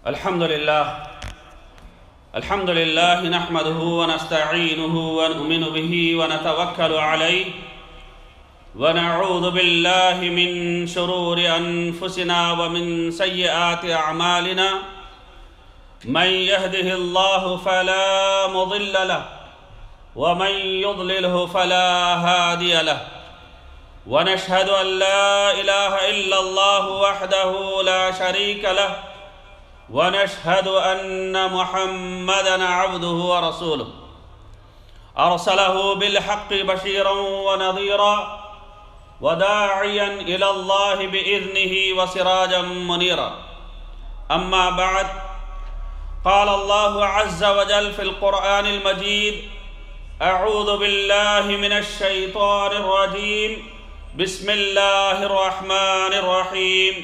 الحمد لله الحمد لله نحمده ونستعينه ونؤمن به ونتوكل عليه ونعوذ بالله من شرور انفسنا ومن سيئات اعمالنا من يهده الله فلا مضل له ومن يضلله فلا هادي له ونشهد ان لا اله الا الله وحده لا شريك له ونشهد ان محمدا عبده ورسوله ارسله بالحق بشيرا ونذيرا وداعيا الى الله باذنه وسراجا منيرا اما بعد قال الله عز وجل في القران المجيد اعوذ بالله من الشيطان الرجيم بسم الله الرحمن الرحيم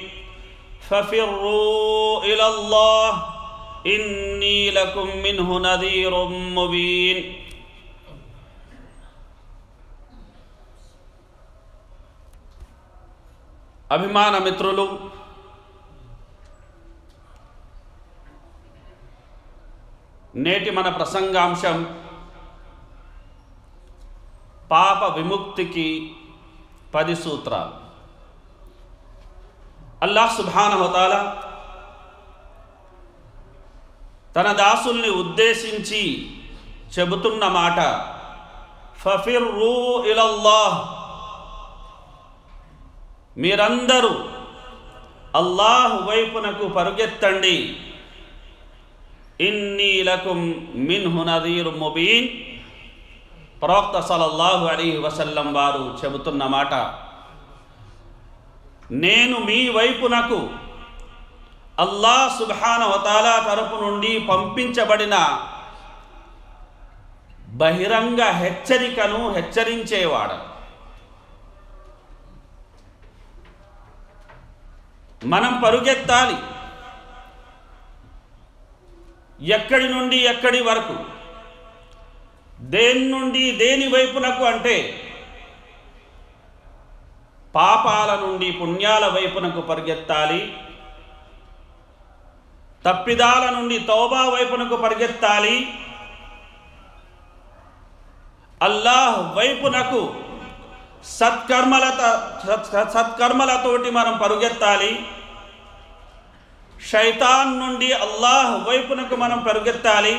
ففروا الى الله اني لكم منه نذير مبين అభిమాన మిత్రులు నేటి మన ప్రసంగాంశం పాప విముక్తికి పది సూత్రాలు అల్లాహ్ సుభానహతాల తన దాసుల్ని ఉద్దేశించి చెబుతున్న మాట ఫఫిర్రూ ఇలల్లాహ్ మీరందరూ అల్లాహ్ వైపునకు పరుగెత్తండి ఇన్నీ లకుం మిన్హు నదీరు ముబీన్ ప్రవక్త సలల్లాహు అలీ వసల్లం వారు చెబుతున్న మాట నేను మీ వైపునకు అల్లా సుబ్హాన వతాలా తరపు నుండి పంపించబడిన బహిరంగ హెచ్చరికను హెచ్చరించేవాడు మనం పరుగెత్తాలి ఎక్కడి నుండి ఎక్కడి వరకు దేని నుండి దేని వైపునకు అంటే పాపాల నుండి పుణ్యాల వైపునకు పరిగెత్తాలి తప్పిదాల నుండి తౌబా వైపునకు పరిగెత్తాలి అల్లాహ్ వైపునకు సత్కర్మలత సత్కర్మలతోటి మనం పరుగెత్తాలి శైతాన్ నుండి అల్లాహ్ వైపునకు మనం పరుగెత్తాలి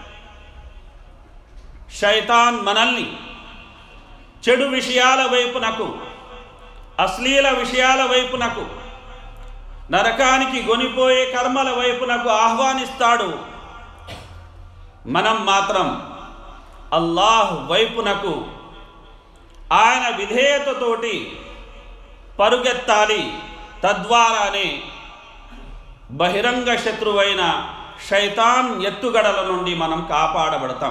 శైతాన్ మనల్ని చెడు విషయాల వైపునకు అశ్లీల విషయాల వైపునకు నరకానికి గొనిపోయే కర్మల వైపునకు ఆహ్వానిస్తాడు మనం మాత్రం అల్లాహ్ వైపునకు ఆయన విధేయతతోటి పరుగెత్తాలి తద్వారానే బహిరంగ శత్రువైన శైతాన్ ఎత్తుగడల నుండి మనం కాపాడబడతాం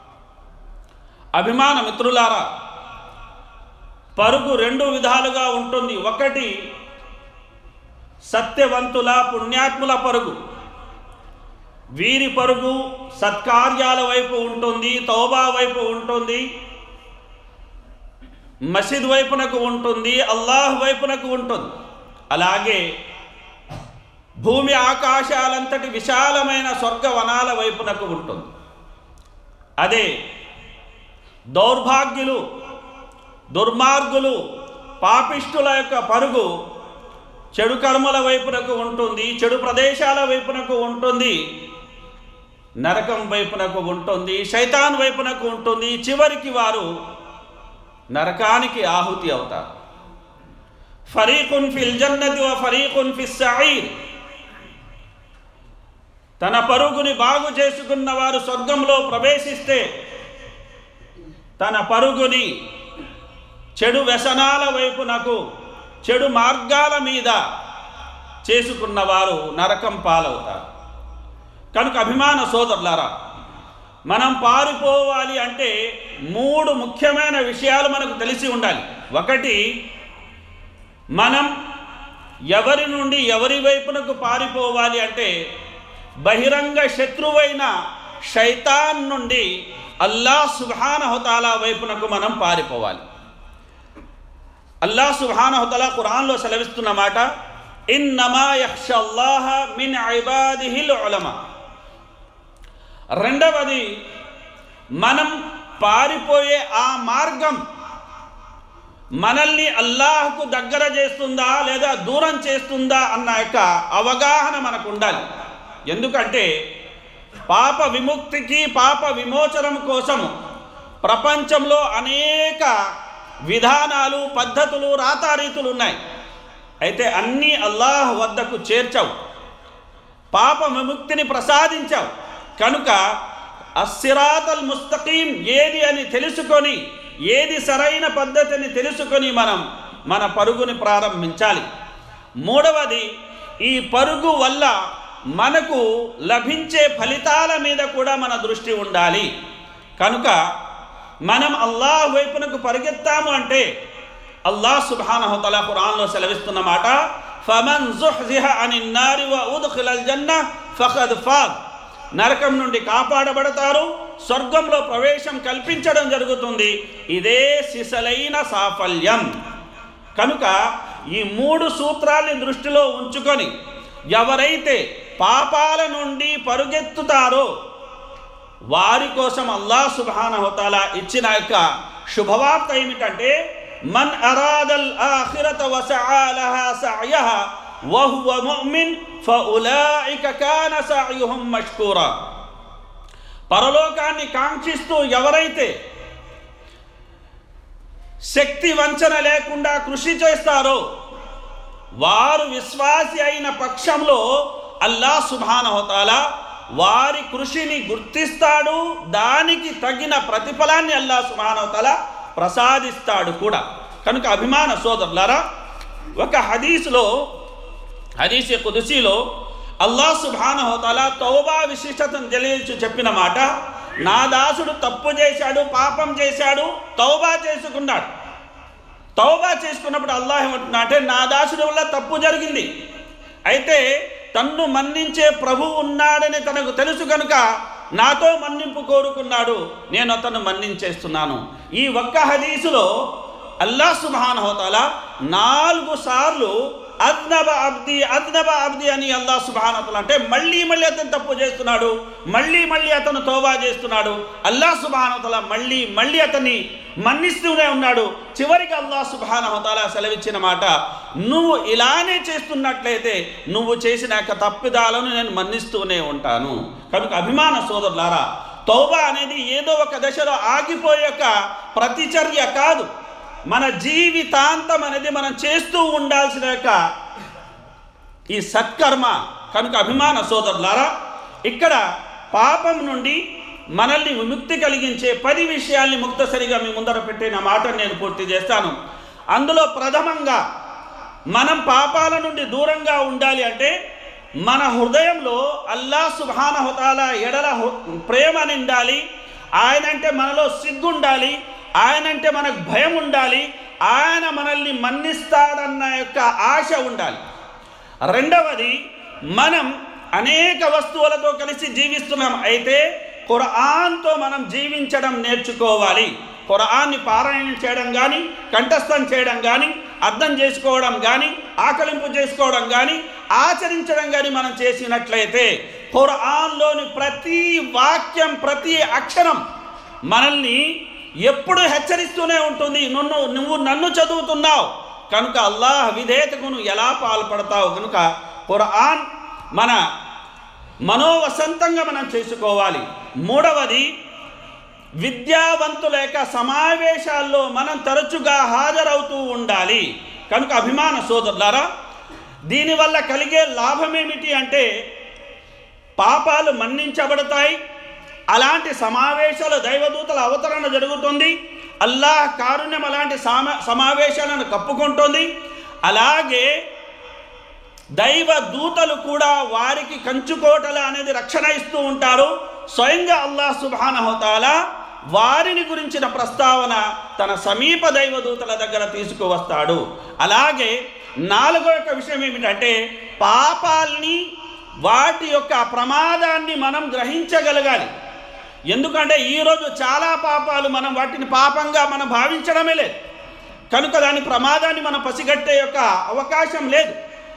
అభిమాన మిత్రులారా పరుగు రెండు విధాలుగా ఉంటుంది ఒకటి సత్యవంతుల పుణ్యాత్ముల పరుగు వీరి పరుగు సత్కార్యాల వైపు ఉంటుంది తౌబా వైపు ఉంటుంది మసీద్ వైపునకు ఉంటుంది అల్లాహ్ వైపునకు ఉంటుంది అలాగే భూమి ఆకాశాలంతటి విశాలమైన స్వర్గవనాల వైపునకు ఉంటుంది అదే దౌర్భాగ్యులు దుర్మార్గులు పాపిష్టుల యొక్క పరుగు చెడు కర్మల వైపునకు ఉంటుంది చెడు ప్రదేశాల వైపునకు ఉంటుంది నరకం వైపునకు ఉంటుంది శైతాన్ వైపునకు ఉంటుంది చివరికి వారు నరకానికి ఆహుతి అవుతారు ఫరీకున్ ఫిల్ జన్నతి వ ఫరీకున్ ఫిస్ సঈర్ తన పరుగుని బాగు చేసుకున్న వారు స్వర్గంలో ప్రవేశిస్తే తన పరుగుని చెడు వ్యసనాల వైపునకు చెడు మార్గాల మీద చేసుకున్నవారు నరకం పాలవుతారు కనుక అభిమాన సోదరులారా మనం పారిపోవాలి అంటే మూడు ముఖ్యమైన విషయాలు మనకు తెలిసి ఉండాలి ఒకటి మనం ఎవరి నుండి ఎవరి వైపునకు పారిపోవాలి అంటే బహిరంగ శత్రువైన శైతాన్ నుండి అల్లా సుభానహతాల వైపునకు మనం పారిపోవాలి అల్లా సుభానహతల ఖురాన్లో సెలవిస్తున్న మాట ఇన్నమా యక్షల్లాహ మిన్ ఐబాదిహిల్ ఉలమా రెండవది మనం పారిపోయే ఆ మార్గం మనల్ని అల్లాహ్కు దగ్గర చేస్తుందా లేదా దూరం చేస్తుందా అన్న యొక్క అవగాహన మనకు ఉండాలి ఎందుకంటే పాప విముక్తికి పాప విమోచనం కోసం ప్రపంచంలో అనేక విధానాలు పద్ధతులు రాతారీతులు ఉన్నాయి అయితే అన్నీ అల్లాహ్ వద్దకు చేర్చావు పాప విముక్తిని ప్రసాదించావు కనుక అస్సిరాతల్ ముస్తకీం ఏది అని తెలుసుకొని ఏది సరైన పద్ధతిని తెలుసుకొని మనం మన పరుగుని ప్రారంభించాలి మూడవది ఈ పరుగు వల్ల మనకు లభించే ఫలితాల మీద కూడా మన దృష్టి ఉండాలి కనుక మనం అల్లాహ్ వైపునకు పరిగెత్తాము అంటే అల్లాహ్ సుబ్హానహుతల ఖురాన్లో సెలవిస్తున్న మాట ఫమన్ జుహ్జిహ అనిన్ నారి వ ఉద్ఖిలల్ జన్న ఫఖద్ ఫాద్ నరకం నుండి కాపాడబడతారు స్వర్గంలో ప్రవేశం కల్పించడం జరుగుతుంది ఇదే సిసలైన సాఫల్యం కనుక ఈ మూడు సూత్రాల్ని దృష్టిలో ఉంచుకొని ఎవరైతే పాపాల నుండి పరుగెత్తుతారో వారి కోసం అల్లాహ్ సుబ్హానహుతాల ఇచ్చిన యొక్క శుభవార్త ఏమిటంటే మన్ అరాదల్ ఆఖిరత వసఆలహా సఅయహ వహువ ముమిన్ ఫఉలాయిక కాన సఅయుహుం మష్కూరా పరలోకాన్ని కాంక్షిస్తూ ఎవరైతే శక్తి వంచన లేకుండా కృషి చేస్తారో వారు విశ్వాసి అయిన పక్షంలో అల్లా సుభానహోతాల వారి కృషిని గుర్తిస్తాడు దానికి తగిన ప్రతిఫలాన్ని అల్లా సుభానహోతాల ప్రసాదిస్తాడు కూడా కనుక అభిమాన సోదరులారా ఒక హదీసులో హదీస్ కుదుసీలో అల్లా సుభానహోతాల తౌబా విశిష్టతను తెలియచు చెప్పిన మాట నా దాసుడు తప్పు చేశాడు పాపం చేశాడు తౌబా చేసుకున్నాడు తౌబా చేసుకున్నప్పుడు అల్లాహ్ ఏమంటున్నా అంటే నా దాసుడి వల్ల తప్పు జరిగింది అయితే తన్ను మన్నించే ప్రభు ఉన్నాడని తనకు తెలుసు కనుక నాతో మన్నింపు కోరుకున్నాడు నేను అతను మన్నించేస్తున్నాను ఈ ఒక్క హదీసులో అల్లా సుబాన్ హోతాల నాలుగు సార్లు అద్నబ అబ్ది అద్నబ అబ్ది అని అల్లా సుబానతల అంటే మళ్ళీ మళ్ళీ అతను తప్పు చేస్తున్నాడు మళ్ళీ మళ్ళీ అతను తోబా చేస్తున్నాడు అల్లా సుబానతల మళ్ళీ మళ్ళీ అతన్ని మన్నిస్తూనే ఉన్నాడు చివరికి అల్లా సుబానహతాల సెలవిచ్చిన మాట నువ్వు ఇలానే చేస్తున్నట్లయితే నువ్వు చేసిన యొక్క తప్పిదాలను నేను మన్నిస్తూనే ఉంటాను కనుక అభిమాన సోదరులారా తౌబా అనేది ఏదో ఒక దశలో ఆగిపోయే యొక్క ప్రతిచర్య కాదు మన జీవితాంతం అనేది మనం చేస్తూ ఉండాల్సిన యొక్క ఈ సత్కర్మ కనుక అభిమాన సోదరులారా ఇక్కడ పాపం నుండి మనల్ని విముక్తి కలిగించే పది విషయాల్ని ముక్తసరిగా మీ ముందర పెట్టిన మాటను నేను పూర్తి చేస్తాను అందులో ప్రథమంగా మనం పాపాల నుండి దూరంగా ఉండాలి అంటే మన హృదయంలో అల్లా సుభానహుతాల ఎడల హు- ప్రేమ నిండాలి ఆయనంటే మనలో సిగ్గుండాలి ఆయనంటే మనకు భయం ఉండాలి ఆయన మనల్ని మన్నిస్తాడన్న యొక్క ఆశ ఉండాలి రెండవది మనం అనేక వస్తువులతో కలిసి జీవిస్తున్నాం అయితే ఖురాన్తో మనం జీవించడం నేర్చుకోవాలి ఖురాన్ని పారాయణం చేయడం కానీ కంఠస్థం చేయడం కానీ అర్థం చేసుకోవడం కానీ ఆకలింపు చేసుకోవడం కానీ ఆచరించడం కానీ మనం చేసినట్లయితే ఖురాన్లోని ప్రతి వాక్యం ప్రతి అక్షరం మనల్ని ఎప్పుడు హెచ్చరిస్తూనే ఉంటుంది నన్ను నువ్వు నన్ను చదువుతున్నావు కనుక అల్లాహ్ విధేయతకు నువ్వు ఎలా పాల్పడతావు కనుక ఖురాన్ మన మనోవసంతంగా మనం చేసుకోవాలి మూడవది విద్యావంతుల యొక్క సమావేశాల్లో మనం తరచుగా హాజరవుతూ ఉండాలి కనుక అభిమాన సోదరులారా దీనివల్ల కలిగే లాభం ఏమిటి అంటే పాపాలు మన్నించబడతాయి అలాంటి సమావేశాలు దైవదూతల అవతరణ జరుగుతుంది అల్లాహ్ కారుణ్యం అలాంటి సామ సమావేశాలను కప్పుకుంటుంది అలాగే దైవ దూతలు కూడా వారికి కంచుకోటల అనేది రక్షణ ఇస్తూ ఉంటారు స్వయంగా అల్లాహ్ సుబానహోతాల వారిని గురించిన ప్రస్తావన తన సమీప దైవ దూతల దగ్గర తీసుకువస్తాడు అలాగే నాలుగో యొక్క విషయం ఏమిటంటే పాపాల్ని వాటి యొక్క ప్రమాదాన్ని మనం గ్రహించగలగాలి ఎందుకంటే ఈరోజు చాలా పాపాలు మనం వాటిని పాపంగా మనం భావించడమే లేదు కనుక దాని ప్రమాదాన్ని మనం పసిగట్టే యొక్క అవకాశం లేదు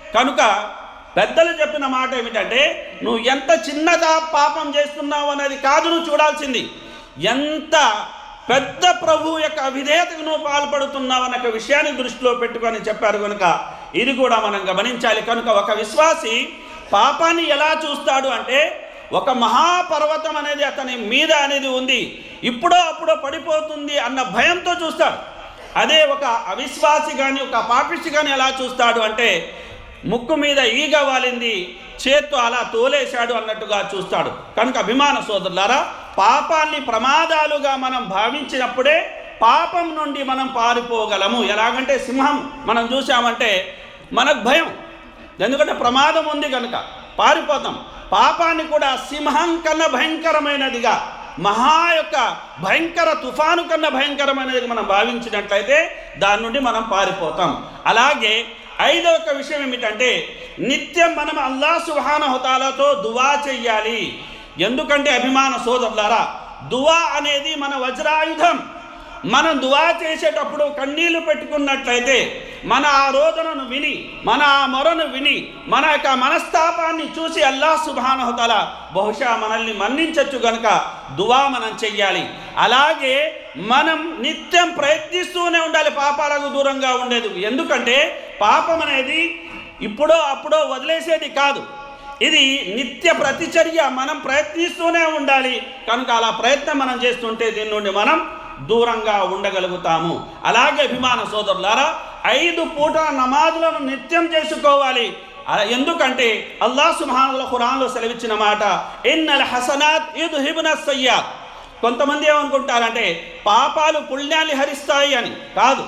కనుక పెద్దలు చెప్పిన మాట ఏమిటంటే నువ్వు ఎంత చిన్నగా పాపం చేస్తున్నావు అనేది కాదు నువ్వు చూడాల్సింది ఎంత పెద్ద ప్రభు యొక్క అవిధేయతకు నువ్వు పాల్పడుతున్నావు అన్న ఒక విషయాన్ని దృష్టిలో పెట్టుకొని చెప్పారు కనుక ఇది కూడా మనం గమనించాలి కనుక ఒక విశ్వాసి పాపాన్ని ఎలా చూస్తాడు అంటే ఒక మహాపర్వతం అనేది అతని మీద అనేది ఉంది ఇప్పుడో అప్పుడో పడిపోతుంది అన్న భయంతో చూస్తాడు అదే ఒక అవిశ్వాసి కానీ ఒక పాపిష్టి కానీ ఎలా చూస్తాడు అంటే ముక్కు మీద ఈగ వాలింది చేత్తో అలా తోలేశాడు అన్నట్టుగా చూస్తాడు కనుక అభిమాన సోదరులారా పాపాన్ని ప్రమాదాలుగా మనం భావించినప్పుడే పాపం నుండి మనం పారిపోగలము ఎలాగంటే సింహం మనం చూసామంటే మనకు భయం ఎందుకంటే ప్రమాదం ఉంది కనుక పారిపోతాం పాపాన్ని కూడా సింహం కన్నా భయంకరమైనదిగా మహా యొక్క భయంకర తుఫాను కన్నా భయంకరమైనది మనం భావించినట్లయితే దాని నుండి మనం పారిపోతాం అలాగే ఐదవ ఒక విషయం ఏమిటంటే నిత్యం మనం అల్లా సుహాన హుతాలతో దువా చెయ్యాలి ఎందుకంటే అభిమాన సోదరులారా దువా అనేది మన వజ్రాయుధం మనం దువా చేసేటప్పుడు కన్నీళ్లు పెట్టుకున్నట్లయితే మన ఆ రోదనను విని మన ఆ మొరను విని మన యొక్క మనస్తాపాన్ని చూసి అల్లా సుబానహతల బహుశా మనల్ని మన్నించచ్చు గనుక దువా మనం చెయ్యాలి అలాగే మనం నిత్యం ప్రయత్నిస్తూనే ఉండాలి పాపాలకు దూరంగా ఉండేది ఎందుకంటే పాపం అనేది ఇప్పుడో అప్పుడో వదిలేసేది కాదు ఇది నిత్య ప్రతిచర్య మనం ప్రయత్నిస్తూనే ఉండాలి కనుక అలా ప్రయత్నం మనం చేస్తుంటే దీని నుండి మనం దూరంగా ఉండగలుగుతాము అలాగే అభిమాన సోదరులారా ఐదు పూటల నమాజులను నిత్యం చేసుకోవాలి అలా ఎందుకంటే అల్లాహ్ సుబ్హానహు ఖురాన్లో సెలవిచ్చిన మాట ఇన్నల్ హసనాత్ యుద్హిబున సయ్యాత్ కొంతమంది ఏమనుకుంటారంటే పాపాలు పుణ్యాన్ని హరిస్తాయి అని కాదు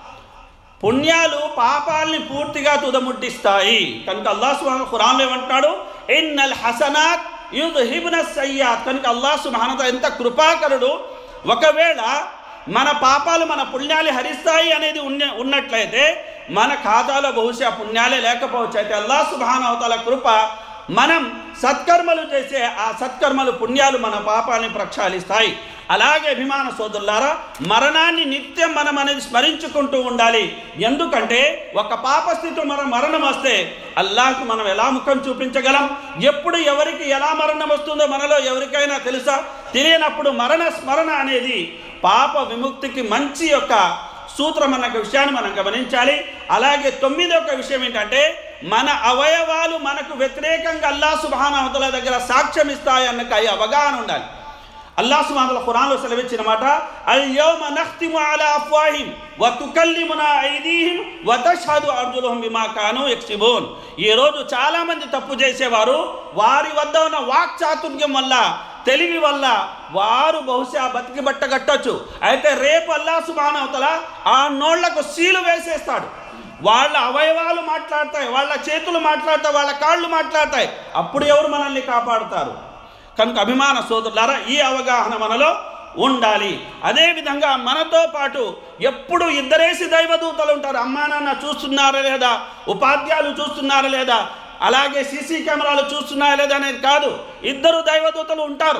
పుణ్యాలు పాపాల్ని పూర్తిగా తుదముట్టిస్తాయి కనుక అల్లాహ్ సుబ్హానహు ఖురాన్లో ఏమంటాడు ఇన్నల్ హసనాత్ యుద్హిబున సయ్యాత్ కనుక అల్లాహ్ సుబ్హానహు ఎంత కృపాకరుడు ఒకవేళ మన పాపాలు మన పుణ్యాలు హరిస్తాయి అనేది ఉన్న ఉన్నట్లయితే మన ఖాతాలో బహుశా పుణ్యాలే లేకపోవచ్చు అయితే అల్లా సుబానవతల కృప మనం సత్కర్మలు చేసే ఆ సత్కర్మలు పుణ్యాలు మన పాపాలని ప్రక్షాళిస్తాయి అలాగే అభిమాన సోదరులారా మరణాన్ని నిత్యం మనం అనేది స్మరించుకుంటూ ఉండాలి ఎందుకంటే ఒక పాప స్థితిలో మన మరణం వస్తే అల్లాహ్కి మనం ఎలా ముఖం చూపించగలం ఎప్పుడు ఎవరికి ఎలా మరణం వస్తుందో మనలో ఎవరికైనా తెలుసా తెలియనప్పుడు మరణ స్మరణ అనేది పాప విముక్తికి మంచి యొక్క సూత్రం అన్న ఒక విషయాన్ని మనం గమనించాలి అలాగే తొమ్మిది ఒక విషయం ఏంటంటే మన అవయవాలు మనకు వ్యతిరేకంగా అల్లా సుబానవతల దగ్గర సాక్ష్యం ఇస్తాయి అన్న ఈ అవగాహన ఉండాలి అల్లా సుబానతల ఖురాన్లో సెలవిచ్చిన మాట అల్యౌమ నఖ్తిము అలా అఫ్వాహిం వ తుకల్లిమునా ఐదీహిం వ తష్హదు అర్జులుహుం బిమా కాను యక్సిబూన్ ఈ రోజు చాలా మంది తప్పు చేసేవారు వారి వద్ద ఉన్న వాక్ చాతుర్యం వల్ల తెలివి వల్ల వారు బహుశా బతికి బట్ట కట్టొచ్చు అయితే రేపు అల్లా సుబానవతల ఆ నోళ్లకు సీలు వేసేస్తాడు వాళ్ళ అవయవాలు మాట్లాడతాయి వాళ్ళ చేతులు మాట్లాడతాయి వాళ్ళ కాళ్ళు మాట్లాడతాయి అప్పుడు ఎవరు మనల్ని కాపాడుతారు కనుక అభిమాన సోదరులారా ఈ అవగాహన మనలో ఉండాలి అదేవిధంగా మనతో పాటు ఎప్పుడు ఇద్దరేసి దైవదూతలు ఉంటారు అమ్మా నాన్న చూస్తున్నారా లేదా ఉపాధ్యాయులు చూస్తున్నారా లేదా అలాగే సీసీ కెమెరాలు చూస్తున్నాయా లేదా అనేది కాదు ఇద్దరు దైవదూతలు ఉంటారు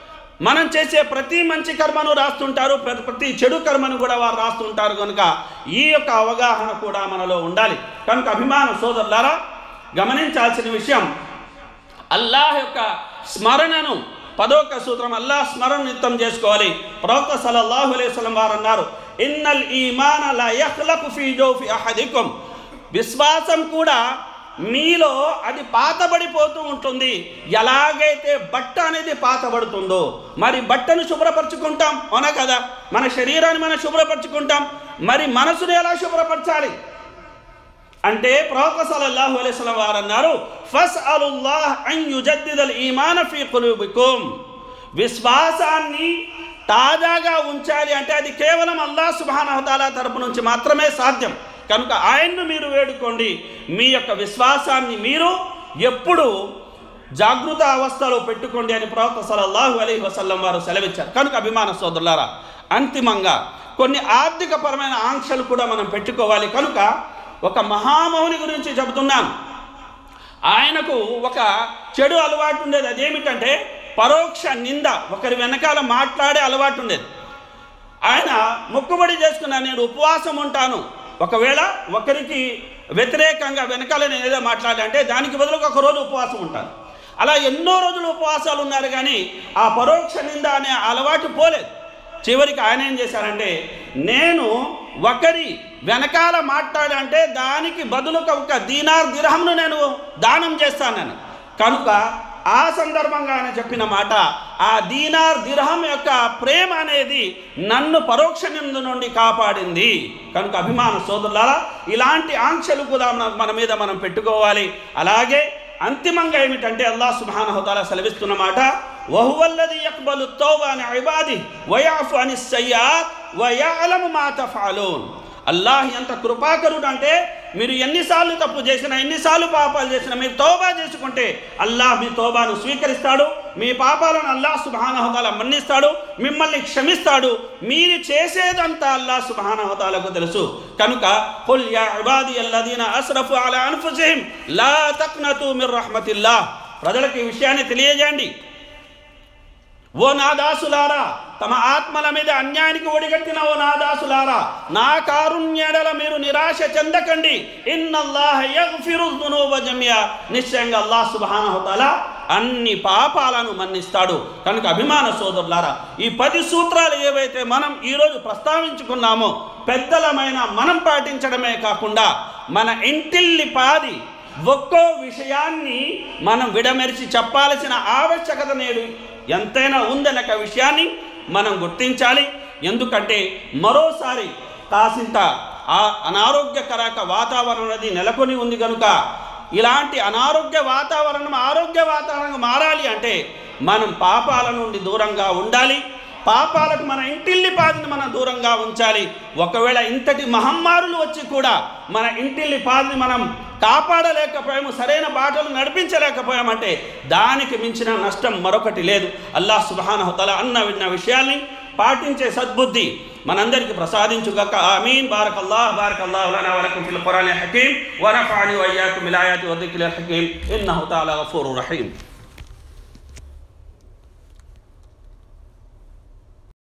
మనం చేసే ప్రతి మంచి కర్మను రాస్తుంటారు ప్ర- ప్రతి చెడు కర్మను కూడా వారు రాస్తుంటారు కనుక ఈ యొక్క అవగాహన కూడా మనలో ఉండాలి కనుక అభిమాన సోదరులారా గమనించాల్సిన విషయం అల్లాహ్ యొక్క స్మరణను పదొక సూత్రం అల్లాహ్ స్మరణ నిత్యం చేసుకోవాలి ప్రవక్త సల్లల్లాహు అలైహి వసల్లం వారు అన్నారు ఇన్నల్ ఈమాన లా యఖ్లకు ఫీ జౌఫి అహదికుం విశ్వాసం కూడా మీలో అది పాతబడిపోతూ ఉంటుంది ఎలాగైతే బట్ట అనేది పాతబడుతుందో మరి బట్టను శుభ్రపరచుకుంటాం అవునా కదా మన శరీరాన్ని మనం శుభ్రపరచుకుంటాం మరి మనసుని ఎలా శుభ్రపరచాలి అంటే ప్రవక్త సల్లల్లాహు అలైహి వసల్లం వారు అన్నారు ఫస్ అలుల్లాహ్ అన్ యుజద్దిదల్ ఈమాన ఫీ కులూబికుం విశ్వాసాన్ని తాజాగా ఉంచాలి అంటే అది కేవలం అల్లాహ్ సుబ్హానహు తాలా తరపు నుంచి మాత్రమే సాధ్యం కనుక ఆయన్ను మీరు వేడుకోండి మీ యొక్క విశ్వాసాన్ని మీరు ఎప్పుడు జాగృత అవస్థలో పెట్టుకోండి అని ప్రవక్త సల్లల్లాహు అలైహి వసల్లం వారు సెలవిచ్చారు కనుక అభిమాన సోదరులారా అంతిమంగా కొన్ని ఆర్థికపరమైన ఆంక్షలు కూడా మనం పెట్టుకోవాలి కనుక ఒక మహామౌని గురించి చెబుతున్నాను ఆయనకు ఒక చెడు అలవాటు ఉండేది అదేమిటంటే పరోక్ష నింద ఒకరి వెనకాల మాట్లాడే అలవాటు ఉండేది ఆయన మొక్కుబడి చేసుకున్నా నేను ఉపవాసం ఉంటాను ఒకవేళ ఒకరికి వ్యతిరేకంగా వెనకాల నేను ఏదో మాట్లాడంటే దానికి బదులుగా ఒక రోజు ఉపవాసం ఉంటాను అలా ఎన్నో రోజులు ఉపవాసాలు ఉన్నారు కానీ ఆ పరోక్ష నింద అనే అలవాటు పోలేదు చివరికి ఆయన ఏం చేశారంటే నేను ఒకరి వెనకాల మాట్లాడంటే దానికి బదులుగా ఒక దీనార్ దిరహంను నేను దానం చేస్తానని కనుక ఆ సందర్భంగా ఆయన చెప్పిన మాట ఆ దీనార్ దిరహం యొక్క ప్రేమ అనేది నన్ను పరోక్ష నింద నుండి కాపాడింది కనుక అభిమాన సోదరులారా ఇలాంటి ఆంక్షలు కూడా మన మన మీద మనం పెట్టుకోవాలి అలాగే అంతిమంగా ఏమిటంటే అల్లా సుబ్హానహుతాల సెలవిస్తున్న మాట వహువల్లది యక్బలు తౌబా అని ఇబాది వయాఫు అని సయ్యాత్ వయాలము మా తఫాలూన్ అల్లాహ్ ఎంత కృపాకరుడు అంటే మీరు ఎన్నిసార్లు తప్పు చేసినా ఎన్నిసార్లు పాపాలు చేసినా మీరు తోబా చేసుకుంటే అల్లాహ్ మీ తోబాను స్వీకరిస్తాడు మీ పాపాలను అల్లాహ్ సుబానహతాల మన్నిస్తాడు మిమ్మల్ని క్షమిస్తాడు మీరు చేసేదంతా అల్లాహ్ సుబానహతాలకు తెలుసు కనుక కుల్ యా ఇబాది అల్లదీన అస్రఫు అలా అన్ఫుసిహిం లా తక్నతు మిర్ రహ్మతిల్లాహ్ ప్రజలకు ఈ విషయాన్ని తెలియజేయండి ఓ నా దాసులారా తమ ఆత్మల మీద అన్యాయానికి ఒడిగట్టిన ఓ నా దాసులారా నా కారుణ్యడల మీరు నిరాశ చెందకండి ఇన్నల్లాహ యగ్ఫిరు దునూబ జమియా నిశ్చయంగా అల్లాహ్ సుబ్హానహు తఆలా అన్ని పాపాలను మన్నిస్తాడు కనుక అభిమాన సోదరులారా ఈ పది సూత్రాలు ఏవైతే మనం ఈరోజు ప్రస్తావించుకున్నామో పెద్దలమైన మనం పాటించడమే కాకుండా మన ఇంటిల్లి పాది ఒక్కో విషయాన్ని మనం విడమరిచి చెప్పాల్సిన ఆవశ్యకత నేడు ఎంతైనా ఉందనక విషయాన్ని మనం గుర్తించాలి ఎందుకంటే మరోసారి కాసింత ఆ అనారోగ్యకరక వాతావరణం అనేది నెలకొని ఉంది కనుక ఇలాంటి అనారోగ్య వాతావరణం ఆరోగ్య వాతావరణం మారాలి అంటే మనం పాపాల నుండి దూరంగా ఉండాలి పాపాలకు మన ఇంటిల్లి పాదిని మనం దూరంగా ఉంచాలి ఒకవేళ ఇంతటి మహమ్మారులు వచ్చి కూడా మన ఇంటిల్లి పాదిని మనం కాపాడలేకపోయాము సరైన బాటలు నడిపించలేకపోయామంటే దానికి మించిన నష్టం మరొకటి లేదు అల్లాహ్ సుబానహతల అన్న విన్న విషయాల్ని పాటించే సద్బుద్ధి మనందరికి ప్రసాదించుగాక ఆమీన్ బారక్ అల్లాహ్ బారక్ అల్లాహ్ లనా వలకుం ఫిల్ ఖురాన్ హకీమ్ వనఫఅని వయ్యాకుం బిల్ ఆయాతి వద్దిక్రిల్ హకీమ్ ఇన్నహు తఆలా గఫూరుర్ రహీమ్